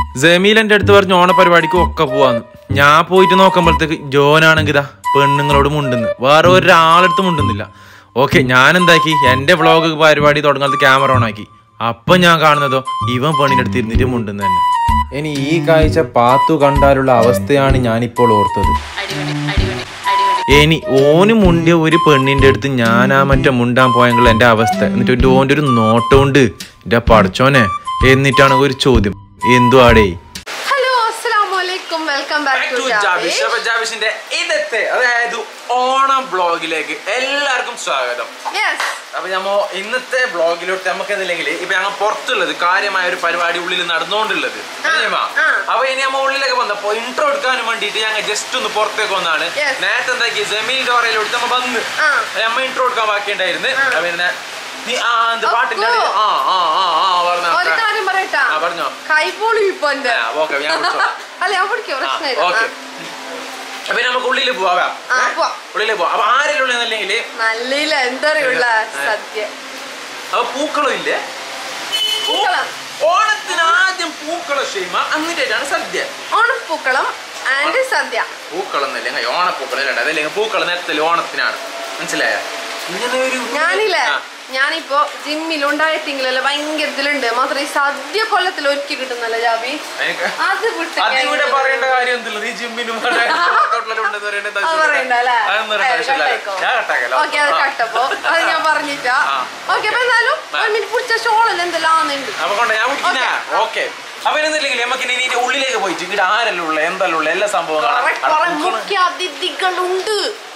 ജമീൽ എൻ്റെ അടുത്ത് പറഞ്ഞു ഓണപരിപാടിക്ക് ഒക്കെ പോവാന്ന് ഞാൻ പോയിട്ട് നോക്കുമ്പോഴത്തേക്ക് ജോനാണെങ്കിൽ ഇതാ പെണ്ണുങ്ങളോട് മുണ്ടുന്നു വേറെ ഒരാളടുത്ത് മുണ്ടുന്നില്ല ഓക്കെ ഞാൻ എന്താക്കി എൻ്റെ വ്ളോഗ് പരിപാടി തുടങ്ങാത്ത ക്യാമറ ഓൺ ആക്കി അപ്പൊ ഞാൻ കാണുന്നതോ ഇവൻ പെണ്ണിൻ്റെ അടുത്ത് ഇരുന്നിട്ട് മുണ്ടുന്നു തന്നെ ഇനി ഈ കാഴ്ച പാത്തു കണ്ടാലുള്ള അവസ്ഥയാണ് ഞാനിപ്പോൾ ഓർത്തത് അടിപൊളി അടിപൊളി അടിപൊളി ഇനി ഓന് മുണ്ടിയ ഒരു പെണ്ണിന്റെ അടുത്ത് ഞാൻ ആ മറ്റേ മുണ്ടാൻ പോയെങ്കിൽ എന്റെ അവസ്ഥ എന്നിട്ട് ഒരു ഓന്റെ ഒരു നോട്ടമുണ്ട് എന്റെ പടച്ചോനെ എന്നിട്ടാണ് ഒരു ചോദ്യം എന്തുവാടേ ഹലോ അസ്സലാമു അലൈക്കും വെൽക്കം ബാക്ക് ടു ജാബിഷിന്റെ ഇന്നത്തെ അതായത് ഓണം ബ്ലോഗിലേക്ക് എല്ലാവർക്കും സ്വാഗതം യെസ് അപ്പൊ നമ്മ ഇന്നത്തെ ബ്ലോഗിലോട്ട് നമുക്ക് എന്തില്ലെങ്കിൽ ഇപ്പൊ ഞങ്ങൾ പുറത്തുള്ളത് കാര്യമായ ഒരു പരിപാടി ഉള്ളിൽ നടന്നുകൊണ്ടുള്ളത് അറിയുമോ? ആ. അപ്പൊ ഇനി നമ്മ ഉള്ളിലേക്ക് വന്നപ്പോ ഇൻട്രോ എടുക്കാനും വേണ്ടിയിട്ട് ഞങ്ങൾ ജസ്റ്റ് ഒന്ന് പുറത്തേക്ക് വന്നാണ് Yes. നേരത്തെ എന്താക്കി ജമീൽ ഡോറയിലോട്ട് നമ്മ വന്ന് ആ. നമ്മ ഇൻട്രോ എടുക്കാൻ ബാക്കിയുണ്ടായിരുന്നു ആ. അപ്പൊ പിന്നെ നീ ആ എന്ത് പാട്ടിന്റെ അപ്പോ. ഇടയിൽ- ആ ആ ആ ആ പറഞ്ഞോ ഒരു കാര്യം പറയട്ടാ ആ, പറഞ്ഞോ. കൈപോളി ഇപ്പൊ എന്റെ ആ, ഓക്കേ, ഞാൻ പിടിച്ചോളാം. അല്ല ഞാൻ പിടിക്കോ ആ, പ്രശ്നമില്ല ഓക്കേ. അപ്പൊ നമുക്ക് ഉള്ളിൽ പോവാ ആ, പോവാം. ഉള്ളിൽ പോവാം അപ്പൊ ആരെങ്കിലും ഉള്ളതെന്നല്ലെങ്കിൽ നല്ല എന്തറിയുള്ള ആ. സദ്യ അപ്പൊ പൂക്കളും ഇല്ലേ പൂക്കളം ഓണത്തിന് ആദ്യം പൂക്കളം ഷെയ്മ എന്നിട്ടാണ് സദ്യ ഓണപ്പൂക്കളം ആൻഡ് സദ്യ പൂക്കളം എന്നല്ലേ ഓണപ്പൂക്കളം അല്ലേ അതല്ലെങ്കിൽ പൂക്കളം നേരത്തെ ഓണത്തിനാണ് മനസ്സിലായ ഇങ്ങനെ ഒരു ഞാനില്ലേ ആ. ഞാനിപ്പോ ജിമ്മിൽ ഉണ്ടായിട്ടെങ്കിലല്ലേ ഭയങ്കര ഇതിലുണ്ട് മാത്രം ഈ സദ്യ കൊല്ലത്തിൽ ഒരുക്കി കിട്ടുന്നല്ലേ ജാബി എനിക്ക് അത് വിട്ട് അത് ഞാൻ ഇവിടെ ഇങ്ങനെ പറയേണ്ട കാര്യം എന്തില്ല നീ ജിമ്മിനും ഉണ്ടെന്ന് പറയേണ്ട എന്താ അത് പറയണ്ട അല്ലേ? അതൊന്നും പറയേണ്ട ആവശ്യമില്ല. കട്ടായിക്കോ. ഞാൻ കട്ടാക്കല്ലോ. ഓക്കെ അത് ആ. കട്ടപ്പോ അത് ഞാൻ പറഞ്ഞിട്ടാ ആ. ഓക്കെ അപ്പൊ എന്തായാലും ആ. ഒരു മിനിറ്റ് പിടിച്ച ഷോളല്ല എന്തെല്ലാം ആവുന്നുണ്ട് അപ്പൊ കൊണ്ട് ഞാൻ വിളിക്കുന്ന ഓക്കെ അപ്പൊ എന്നില്ലെങ്കിൽ നമുക്ക് ഇനി ഇതിന്റെ ഉള്ളിലേക്ക് പോയിട്ട് ഇവിടെ ആരെല്ലാം ഉള്ള എന്തെല്ലാം ഉള്ള എല്ലാ സംഭവം കാണാം. കുറെ അവിടെ കുറെ പൂക്കള് മുഖ്യ അതിഥികളുണ്ട്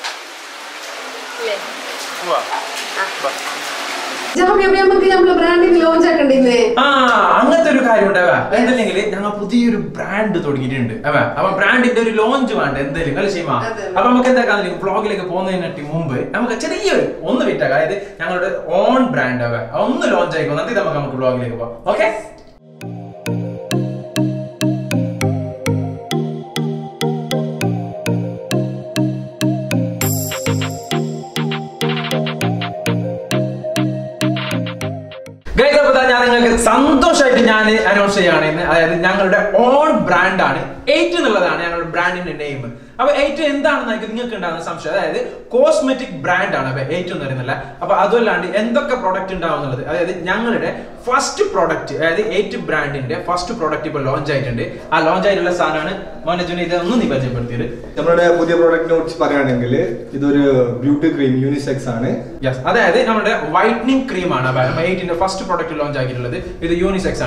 ഇല്ലേ? പോവാ. വാ. ജാബി, അപ്പൊ നമുക്ക് നമ്മളെ ബ്രാൻഡിങ് ലോഞ്ച് ആക്കണ്ടിന്നേ ആ അങ്ങനത്തെ ഒരു കാര്യം ഉണ്ടാവാ എന്തെല്ലെങ്കിൽ ഞങ്ങൾ പുതിയൊരു ബ്രാൻഡ് തുടങ്ങിയിട്ടുണ്ട് അവ അപ്പൊ ബ്രാൻഡിന്റെ ഒരു ലോഞ്ച് വേണ്ട എന്തെങ്കിലും അല്ലെ ചെയ്യുമാ അതെ. അപ്പൊ നമുക്ക് എന്താ ബ്ലോഗിലേക്ക് പോകുന്നതിനായിട്ട് മുമ്പ് നമുക്ക് ചെറിയൊരു ഒന്ന് വിറ്റാ അതായത് ഞങ്ങളുടെ ഓൺ ബ്രാൻഡ് അവ ഒന്ന് ലോഞ്ച് ആയിക്കോ എന്നിട്ട് നമുക്ക് നമുക്ക് ബ്ലോഗിലേക്ക് പോവാം ഓക്കെ ഗൈസ് അപ്പോൾ ദാ ഞാൻ നിങ്ങൾക്ക് സന്തോഷമായിട്ട് ഞാൻ അനൗൺസ് ചെയ്യാണ് ഇന്ന് അതായത് ഞങ്ങളുടെ ഓൺ ബ്രാൻഡാണ് എയ്റ്റ് എന്നുള്ളതാണ് ഞങ്ങളുടെ ബ്രാൻഡിന്റെ നെയിം അപ്പൊ എയ്റ്റ് എന്താണെന്ന് എനിക്ക് നിങ്ങൾക്ക് ഉണ്ടാകുന്ന സംശയം അതായത് കോസ്മെറ്റിക് ബ്രാൻഡ് ആണ് അപ്പൊ എയ്റ്റ് എന്ന് പറയുന്നില്ല അപ്പൊ അതല്ലാണ്ട് എന്തൊക്കെ പ്രൊഡക്റ്റ് ഉണ്ടാവും എന്നുള്ളത് അതായത് ഞങ്ങളുടെ ഫസ്റ്റ് പ്രൊഡക്റ്റ് അതായത് എയ്റ്റ് ബ്രാൻഡിന്റെ ഫസ്റ്റ് പ്രൊഡക്റ്റ് ഇപ്പോൾ ലോഞ്ച് ആയിട്ടുണ്ട് ആ ലോഞ്ച് ആയിട്ടുള്ള സാധനമാണ് മോനജുന ഇതൊന്നും നീ പരിചയപ്പെടുത്തിയത് നമ്മുടെ പുതിയ പ്രോഡക്റ്റിനെ കുറിച്ച് പറയുകയാണെങ്കിൽ ഇതൊരു ബ്യൂട്ടി ക്രീം യൂണിസെക്സ് ആണ് യെസ് അതായത് നമ്മുടെ വൈറ്റനിങ് ക്രീം ആണ് എയ്റ്റിന്റെ ഫസ്റ്റ് പ്രൊഡക്റ്റ് ലോഞ്ച് ആക്കിയിട്ടുള്ളത് ഇത് യൂണിസെക്സ് ആണ്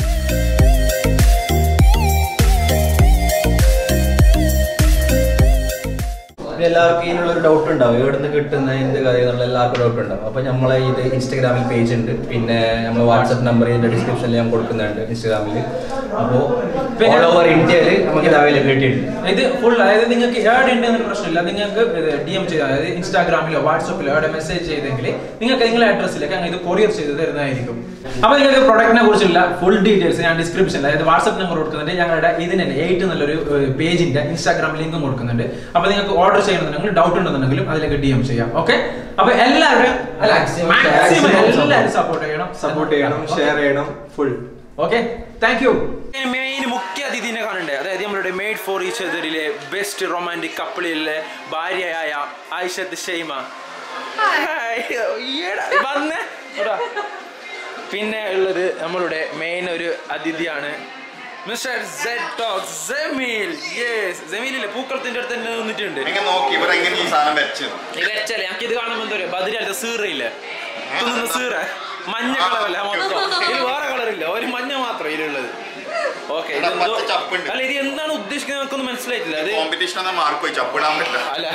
പിന്നെ എല്ലാവർക്കും ഇതിനുള്ള ഒരു ഡൗട്ട് ഉണ്ടാവും എവിടെ നിന്ന് കിട്ടുന്ന എന്ത് കാര്യം എന്നുള്ള എല്ലാവർക്കും ഡൗട്ട് ഉണ്ടാവും അപ്പൊ നമ്മളെ ഇത് ഇൻസ്റ്റാഗ്രാമിൽ പേജ് ഉണ്ട് പിന്നെ നമ്മൾ വാട്സപ്പ് നമ്പർ ഇതിന്റെ ഡിസ്ക്രിപ്ഷനിൽ ഞാൻ കൊടുക്കുന്നുണ്ട് ഇൻസ്റ്റാഗ്രാമിൽ അപ്പോൾ പിന്നെ- ഓൾ ഓവർ ഇന്ത്യയിൽ നമുക്ക് ഇത് അവൈലബിലിറ്റി ഉണ്ട് ഇത് ഫുൾ അതായത് നിങ്ങൾക്ക് ഏഡ് ഉണ്ടെന്ന് പ്രശ്നമില്ല നിങ്ങൾക്ക് ഡി എം ചെയ്ത് അതായത് ഇൻസ്റ്റാഗ്രാമിലോ വാട്സപ്പിലോ എവിടെ മെസ്സേജ് ചെയ്തെങ്കിൽ നിങ്ങൾക്ക് നിങ്ങളുടെ അഡ്രസ്സിലേക്ക് അങ്ങനെ ഇത് കൊറിയർ ചെയ്ത് തരുന്നതായിരിക്കും അപ്പൊ നിങ്ങൾക്ക് പ്രൊഡക്റ്റിനെ കുറിച്ചുള്ള ഫുൾ ഡീറ്റെയിൽസ് ഞാൻ ഡിസ്ക്രിപ്ഷനിൽ അതായത് വാട്സപ്പ് നമ്പർ കൊടുക്കുന്നുണ്ട് ഞങ്ങളുടെ ഇതിന് തന്നെ എയ്റ്റ് എന്നുള്ളൊരു പേജിന്റെ ഇൻസ്റ്റാഗ്രാം ലിങ്കും കൊടുക്കുന്നുണ്ട് അപ്പൊ നിങ്ങൾക്ക് ഓർഡർ ചെയ്യണമെന്നുണ്ടെങ്കിൽ ഡൗട്ട് ഉണ്ടെന്നുണ്ടെങ്കിലും അതിലേക്ക് ഡി എം ചെയ്യാം ഓക്കെ അപ്പൊ എല്ലാവരും Maximum മാക്സിമം maximum എല്ലാവരും സപ്പോർട്ട് ചെയ്യണം സപ്പോർട്ട് ചെയ്യണം ഷെയർ ചെയ്യണം full okay thank you main മുഖ്യ അതിഥിനെ കാണണ്ടേ അതായത് നമ്മളുടെ മെയ്ഡ് ഫോർ ഈച്ച് അതറിലെ ബെസ്റ്റ് റൊമാൻറ്റിക് കപ്പിളിലെ ഭാര്യയായ ആയിഷത്ത് ഷെയ്മ ഹായ്. ഈയെടാ, വന്നേ. ഇതാ. പിന്നെ ഉള്ളത് നമ്മളുടെ മെയിൻ ഒരു അതിഥിയാണ് മിസ്റ്റർ ജമീൽ യെസ് ജമീലില്ലേ പൂക്കളത്തിന്റെ അടുത്ത് തന്നെ നിന്നിട്ടുണ്ട് എങ്ങനെ നോക്കി ഇവിടെ എങ്ങനെ ഈ സാധനം വെച്ചത് വെച്ചാലേ ഞങ്ങൾക്ക് ഇത് കാണുമ്പോൾ എന്താ പറയുക ബദിരല്ല സീറയില്ലേ തിന്നുന്ന സീറ മഞ്ഞ കളറല്ല മൊത്തം ഇത് വേറെ കളറില്ല ഒരു മഞ്ഞ മാത്രം ഇതിലുള്ളത് ഓക്കെ ഇവിടെ പച്ച ചപ്പുണ്ട്. അല്ല ഇത് എന്താണ് ഉദ്ദേശിക്കുന്നത് നമുക്കൊന്നും മനസ്സിലായിട്ടില്ല അത് കോമ്പറ്റീഷൻ ഒന്നും മാർക്ക് പോയി ചപ്പിടാൻ പറ്റില്ല അല്ല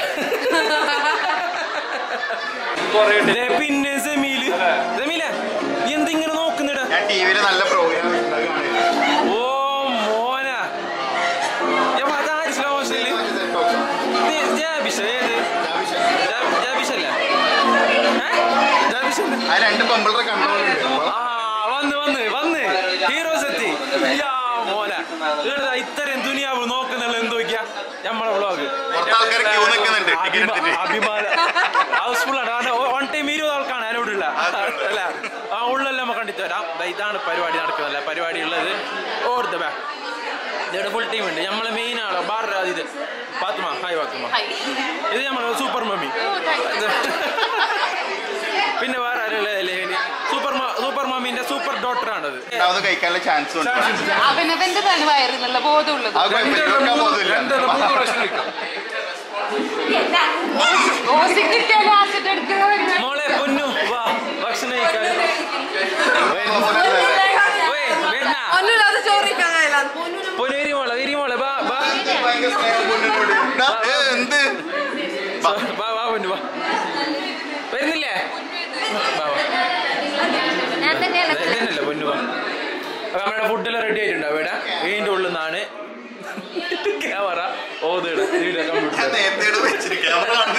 ദേ പിന്നെ ജമീല് ജമീല എന്തിങ്ങനെ നോക്കുന്നിട ഞാൻ ടി വിയിൽ നല്ല പ്രോഗ്രാം ഓ മോന അതാര് സ്ലോ മോഷനില് ജാബിഷ ഏത് ജാ- ജാബിഷല്ല ഏ? ജാബിഷല്ല ആ രണ്ട് പെമ്പിളറെ കണ്ടോളുണ്ട് ആ വന്ന് വന്ന് വന്ന് ഹീറോസ് എത്തി യാ മോന ഈടതാ ഇത്രയും ദുനിയാവ് നോക്കുന്നുള്ള എന്ത് നോക്കിയാ നമ്മളെ വ്ളോഗ് കുറച്ച് ആൾക്കാർ ക്യൂ നിൽക്കുന്നുണ്ട് ടിക്കറ്റ് എടുത്തിട്ട് അഭിമാന ഹൗസ്ഫുൾ ആണ് കാരണം വൺ ടൈം ഇരുപത് ആൾക്കാണ് അതിനോടുള്ള അല്ല ആ ഉള്ളെല്ലാം നമുക്ക് കണ്ടിട്ട് വരാം ദാ ഇതാണ് പരിപാടി നടക്കുന്നില്ല പരിപാടി ഉള്ളത് ഓർത്ത് ബാ ടീം ഉണ്ട് നമ്മളെ മെയിൻ ആളോ ബാർ ഇത് പാത്തുമ ഹായ് പാത്തുമ ഇത് നമ്മളെ സൂപ്പർ മമ്മി പിന്നെ വേറെ ആരുള്ളതല്ലേ സൂപ്പർ സൂപ്പർ മമ്മീന്റെ സൂപ്പർ ഡോട്ടർ ആണത് രണ്ടാമത് കഴിക്കാനുള്ള ചാൻസ് ഉണ്ട് അവനവന്റെ തന്നെ വയറിനുള്ള ബോധമുള്ളത് അത് കുഴപ്പമില്ല, വെക്കാൻ പോകുന്നില്ല. ഓസി കിട്ടിയാൽ ആസിഡ് എടുക്കുന്ന മോളെ പൊന്നു വാ ഭക്ഷണം കഴിക്കാൻ ഓയ്, വരുന്നാ? ഒന്നുമില്ലാതെ ചോറിക്കാൻ കഴിയില്ല പൊന്നു വരി മോളെ വരി മോളെ വാ വാ ഭയങ്കര സ്നേഹം പൊന്നിനോട്. ഡാ, ഏ, എന്ത് വാ വാ പൊന്നു വാ വരുന്നില്ലേ വാ, വാ. ഇതന്നല്ലേ പൊന്നു വാ അപ്പൊ നമ്മുടെ ഫുഡെല്ലാം റെഡി ആയിട്ടുണ്ടോ ഇവിടെ വീടിന്റെ ഉള്ളിൽ നിന്നാണ് ക്യാമറ ഓതിട ഞാൻ കമ്പ്യൂട്ടർ നേരത്തെ ഇവിടെ വെച്ചിരിക്കും. ക്യാമറ കാണുന്നു.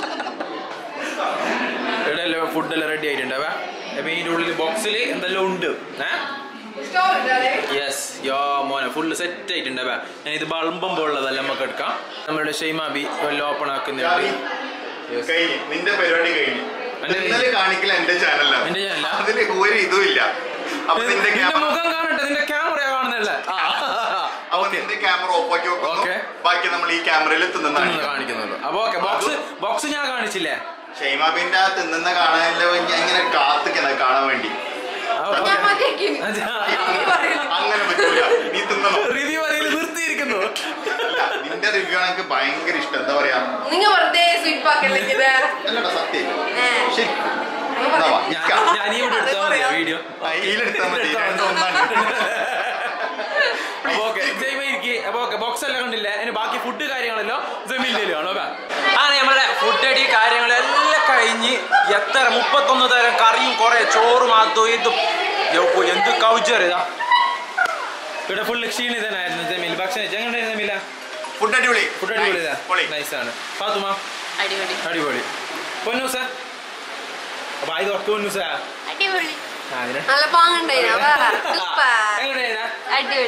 ഇവിടെ എല്ലാം ഫുഡെല്ലാം റെഡി ആയിട്ടുണ്ട് അപ്പൊ അപ്പൊ ഇതിന്റെ ഉള്ളിൽ ബോക്സിൽ എന്തെല്ലാം ഉണ്ട് ഏഹ് യെസ് യോ മോനെ ഫുള്ള് സെറ്റ് ആയിട്ടുണ്ട് അപ്പൊ ഞാൻ ഇത് ബൾബം ഉള്ളതല്ല നമുക്ക് എടുക്കാം നമ്മുടെ ഷെയ്മാബി വല്ല ഓപ്പൺ ആക്കുന്നുണ്ട് കഴിഞ്ഞ്. നിന്റെ പരിപാടി കഴിഞ്ഞു എന്റെ ഇന്നലെ കാണിക്കല എന്റെ ചാനലാണ് എന്റെ channel ആ? അതില് ഒരു ഇതും ഇല്ല അപ്പൊ നിന്റെ നിന്റെ ക്യാമറ മുഖം കാണട്ടെ നിന്റെ ക്യാമറ കാണുന്നല്ലേ അപ്പൊ നിന്റെ ക്യാമറ ഓഫ് ആക്കി വെക്കുന്നു Okay. ബാക്കി നമ്മൾ ഈ ക്യാമറയിൽ തിന്നുന്നതാണ് കാണിക്കുന്നുള്ളൂ അപ്പൊ ഓക്കെ ബോക്സ് ബോക്സ് ഞാൻ കാണിച്ചില്ലേ ഷെയ്മാബിന്റെ ആ തിന്നുന്ന കാണാനല്ലോ ഞാൻ ഇങ്ങനെ കാത്തിക്കുന്നത് കാണാൻ വേണ്ടി ഞാൻ മതിയാക്കി അങ്ങനെ പറ്റൂല നീ തിന്നണം റിവ്യൂ പറയല് നിർത്തിയിരിക്കുന്നു അല്ല, നിന്റെ റിവ്യൂ ആണ് എനിക്ക് ഭയങ്കര ഇഷ്ടം എന്താ പറയാ നിങ്ങൾ വെറുതെ സ്വീപ്പാക്കല്ലെങ്കിൽ അല്ലടാ സത്യം ഏ. ശരി എന്നാ വാ, ഞാൻ ഇരിക്കാം. ഞാൻ ഈ ഇവിടെ എടുത്താൽ മതിയോ വീഡിയോ ആ, ഇതിലെടുത്താ മതി രണ്ടും ഒന്നാണ് അപ്പൊ ഓക്കെ അപ്പൊ ഓക്കെ ബോക്സ് എല്ലാം കണ്ടില്ലേ അതിന് ബാക്കി ഫുഡ് കാര്യങ്ങളെല്ലാം ജമീനിലും ആണോ ആണ് നമ്മുടെ ഫുഡ് അടി കാര്യങ്ങളെല്ലാം കഴിഞ്ഞ് എത്ര മുപ്പത്തൊന്ന് തരം കറിയും കുറെ ചോറും അതും ഇതും യ്യോ, എന്ത് കൗച്ചറിയതാ ഇവിടെ ഫുള്ള് ക്ഷീണിതനായിരുന്നു ജമീൽ ഭക്ഷണം എങ്ങനെ ജമീല ഫുഡ് അടിപൊളി ഫുഡ് അടിപൊളിതാ പൊളി. നൈസാണ് പാത്തുമ അടിപൊളി അടിപൊളി പൊന്നൂസ അപ്പൊ ഇത് ഒക്കെ പൊന്നൂസ അടിപൊളി ആ, അതിന് നല്ല പാങ്ങണ്ടായിനാ സൂപ്പർ എങ്ങനെയാ അടിപൊളി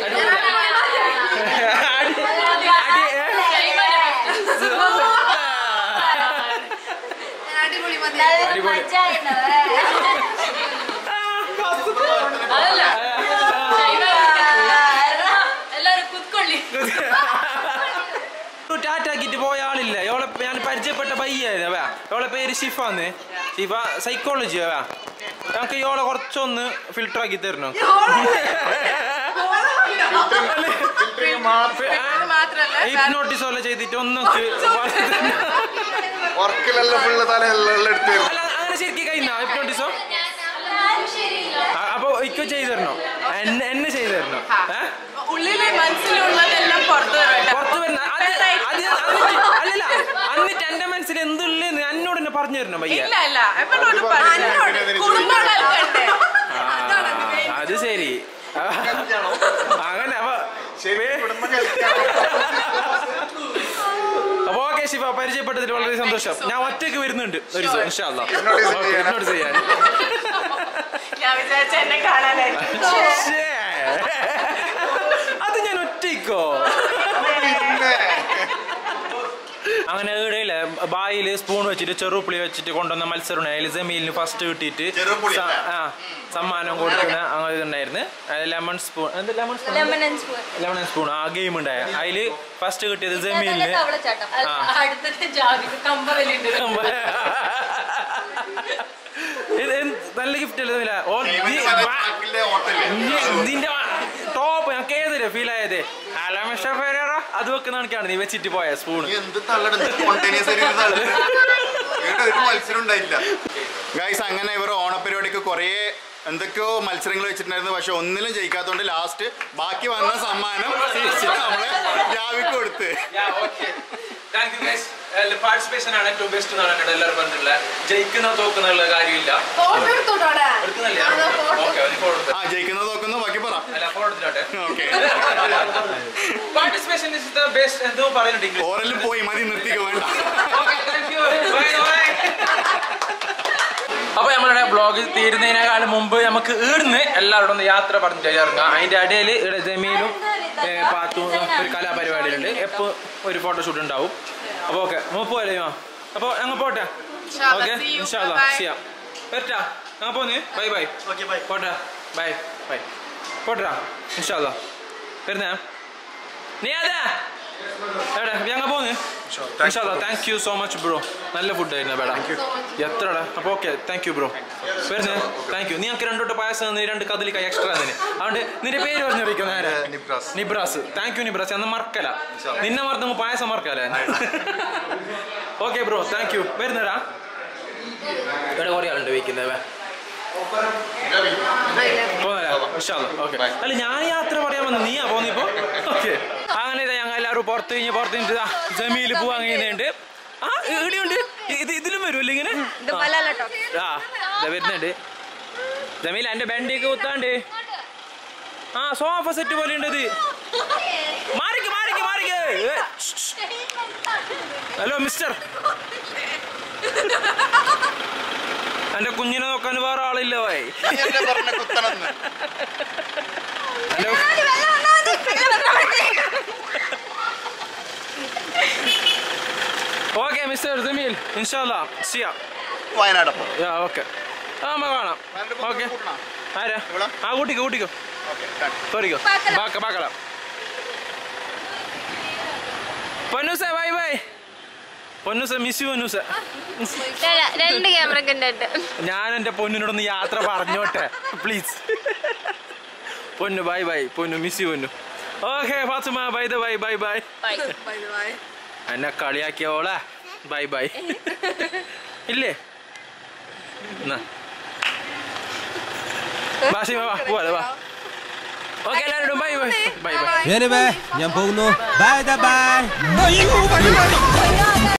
അടി അടി ഏ? അടിപൊളി മതി അടിപൊളി എല്ലാരും കുത്തൊള്ളി ടാറ്റാക്കിട്ട് പോയ ആളില്ല ഇവളെ ഞാൻ പരിചയപ്പെട്ട പയ്യായിരുന്നു അവ ഇവളെ പേര് ഷിഫാന്ന് ഷിഫ സൈക്കോളജി അവ ഞങ്ങൾക്ക് ഇവളെ കുറച്ചൊന്ന് ഫിൽട്ടർ ആക്കി തരണം മാത്രല്ല ഹിപ്നോട്ടിസ് പോലെ ചെയ്തിട്ട് ഒന്നും വർക്കിലെല്ലാം ഫുള്ള് തലയെല്ലാം എടുത്ത് തരും. അല്ല അങ്ങനെ ശരിക്കും കഴിഞ്ഞ ഹിപ്നോട്ടിസോ അപ്പൊ ഇക്ക ചെയ്തു തരണോ എന്നെ എന്നെ ചെയ്തു തരണോ ഏഹ് ഉള്ളിലെ മനസ്സിലുള്ളതെല്ലാം പുറത്തു വരട്ടെ പുറത്തു വരുന്ന അത് അത് എന്നിട്ട് അല്ലല്ല എന്നിട്ട് എന്റെ മനസ്സിൽ എന്തുള്ളെന്ന് എന്നോട് തന്നെ പറഞ്ഞു തരണം പയ്യ ഇല്ല ഇല്ല എപ്പോഴും കുടുംബങ്ങളൊക്കെ ആ, അത് ശരി അങ്ങനെ അപ്പൊ ശരി, കുടുംബം കളിക്കാണോ? അപ്പൊ ഓക്കെ ശിവ പരിചയപ്പെട്ടതിൽ വളരെ സന്തോഷം ഞാൻ ഒറ്റയ്ക്ക് വരുന്നുണ്ട് ഒരു ദിവസം ഇൻഷാ അല്ലാ. എന്നോട് ഇത് ഓക്കേ, ചെയ്യാനാ? എന്നോട് ചെയ്യാൻ ഞാൻ വിചാരിച്ച എന്നെ കാണാനായിട്ട് ശ്ശേ. അത് ഞാൻ ഒറ്റയ്ക്കോ പിന്നെ. അങ്ങനെ ഈടെയില്ല ബായിൽ സ്പൂൺ വെച്ചിട്ട് ചെറുപ്പുളി വെച്ചിട്ട് കൊണ്ടുവന്ന മത്സരം അതിൽ ജമീലിന് ഫസ്റ്റ് കിട്ടിയിട്ട് ചെറുപുളി സ- അല്ലേ? ആ സമ്മാനം കൊടുക്കുന്ന അങ്ങനെ ഇതുണ്ടായിരുന്നു ലെമൺ സ്പൂൺ എന്ത് ലെമൺ സ്പൂൺ ലെമൺ സ്പൂൺ ആ ഗെയിം ഉണ്ടായ അതില് ഫസ്റ്റ് കിട്ടിയത് ജമീലിന് ആ. അടുത്തത്തെ ജാതി കമ്പറലുണ്ട് ഇത് എന്ത് നല്ല ഗിഫ്റ്റ് അല്ലേ ജമീല? ഓ, ഇവന്റെ ഈ- മറ്റേ വാ- നാട്ടിലെ ഹോട്ടലില്ലേ? ഈ- ഇതിന്റെ ടോപ്പ് ഞങ്ങൾക്ക് ഏതില്ലേ ഫീൽ ആയത് അലമഷ ഫെരേറ അത് വെക്കുന്ന കണക്കാണ് നീ വെച്ചിട്ട് പോയ സ്പൂൺ നീ എന്ത് തള്ളട സ്പോണ്ടേനിയസ് ആയിട്ട് ഒരു തള്ള്. ഇവിടെ ഒരു മത്സരം ഉണ്ടായില്ല ഗൈസ് അങ്ങനെ ഇവർ ഓണപരിപാടിക്ക് കുറേ എന്തൊക്കെയോ മത്സരങ്ങൾ വെച്ചിട്ടുണ്ടായിരുന്നു പക്ഷെ ഒന്നിലും ജയിക്കാത്തോണ്ട് ലാസ്റ്റ് ബാക്കി വന്ന സമ്മാനം തിരിച്ചിട്ട് നമ്മളെ ജാവിക്ക് കൊടുത്ത് പാർട്ടിസിപ്പേഷൻ ആണ് ഏറ്റവും ബെസ്റ്റ് എന്നാണ് എന്നോട് എല്ലാവരും പറഞ്ഞിട്ടുള്ളത് ജയിക്കുന്ന തോക്കുന്ന കാര്യമില്ല ഫോട്ടോ എടുത്തോട്ടെ എടുക്കുന്നില്ലേ ഫോട്ടോ ഓക്കെ ഒരു ഫോട്ടോ എടുത്ത് ആ ജയിക്കുന്നത് നോക്കുന്നു ബാക്കി പറ അല്ല ഫോട്ടോ എടുത്തിട്ടെ okay participation is the best എന്തോ പറയുന്നുണ്ട് ഇംഗ്ലീഷ് ഓറലും പോയി മതി നിർത്തിക്ക് വേണ്ട അപ്പൊ നമ്മളുടെ ബ്ലോഗ് തീരുന്നതിനേക്കാളും മുമ്പ് നമുക്ക് ഈടുന്ന് എല്ലാവരോടും ഒന്ന് യാത്ര പറഞ്ഞിട്ട് ഇറങ്ങാം അതിന്റെ ഇടയിൽ ഇവിടെ ജമീലും ഏ, പാത്തും ഒരു കലാപരിപാടിയിലുണ്ട് എപ്പോ ഒരു ഫോട്ടോഷൂട്ട് ഉണ്ടാവും അപ്പൊ ഓക്കെ മൂപ്പല്ലേ അപ്പൊ ഞങ്ങൾ പോട്ടെ Inshallah, ഓക്കെ see you. ഇൻഷാല്ലാ Bye-bye. ചെയ്യാം വരട്ടാ ഞങ്ങൾ പോന്ന് ബൈ ബൈ പോട്ടെ ബൈ ബൈ പോട്ടെടാ ഇൻഷാല്ലാ വരുന്നേ നീ അതാ എവിടെ ഞങ്ങൾ പോന്ന് thank you so much bro നല്ല ഫുഡ് ആയിരുന്നു ബേടാ എത്രടാ അപ്പൊ ഓക്കെ താങ്ക് യു ബ്രോ വരുന്നത് താങ്ക് യു നീ ഞങ്ങൾക്ക് രണ്ടോട്ട് പായസം തന്നു, രണ്ട് കദലിക്ക എക്സ്ട്രാ തന്നെ അതുകൊണ്ട് നിന്റെ പേര് പറഞ്ഞിരിക്കും നേരെ നിബ്രാസ്. നിബ്രാസ് താങ്ക് യു നിബ്രാസ് അന്ന് മറക്കല നിന്നെ മറന്നു പായസം മറക്കല ഓക്കെ ബ്രോ താങ്ക് യു വരുന്നടാ ഇവിടെ കുറേ ആളുണ്ട് വയ്ക്കുന്നത് ഓക്കെ അല്ല ഞാൻ യാത്ര പറയാൻ വന്നു നീയാ പോന്നിപ്പോ ഓക്കെ അങ്ങനെ ഇതാ ഞങ്ങൾ എല്ലാവരും പുറത്ത് കഴിഞ്ഞ് പുറത്ത് കഴിഞ്ഞിട്ട് ജമീല് പോവാൻ കഴിയുന്നുണ്ട് ആ ഇവിടെയുണ്ട് ഇത് ഇതിലും വരുമല്ലോ ഇങ്ങനെ ഇത് പലാലട്ടോ ആ ഇതാ വരുന്നുണ്ട് ജമീൽ എന്റെ ബണ്ടിക്ക് കുത്താണ്ട് ആ സോഫ സെറ്റ് പോലെ ഉണ്ട് ഇത് മാറിക്ക് മാറിക്ക് മാറിക്ക് ഏ, ഷ്, ഷ്. ഹലോ മിസ്റ്റർ എന്റെ കുഞ്ഞിനെ നോക്കാൻ വേറെ ആളില്ല ഭായി നീ എന്നെ പറഞ്ഞ കുത്തണമെന്ന് എന്റെ ഓക്കെ മിസ്റ്റർ ജമീൽ ഇൻഷാല്ല സിയാ വയനാടപ്പം യാ ഓക്കെ ആ നമ്മ കാണാം ഓക്കെ ആരാ ആ കൂട്ടിക്കോ കൂട്ടിക്കോ സോറിക്കോ ബാക്ക ബാക്കല പൊന്നൂസ ബൈ ബൈ പൊന്നൂസ മിസ് യു പൊന്നൂസ രണ്ട് ക്യാമറ ഉണ്ട് ഞാൻ എന്റെ പൊന്നിനോടൊന്ന് യാത്ര പറഞ്ഞോട്ടെ please Ponnu bye bye Ponnu miss you Ponnu okay Fathima bye ദ ബൈ ബൈ ബൈ എന്നെ കളിയാക്കിയോളെ ബൈ ബൈ ഇല്ലേ എന്നാ വാ ശിവ വാ പോവാ വാ ഓക്കെ എല്ലാവരോടും ബൈ ബൈ ബൈ ബൈ ഞാൻ പോകുന്നു ബൈ ബൈ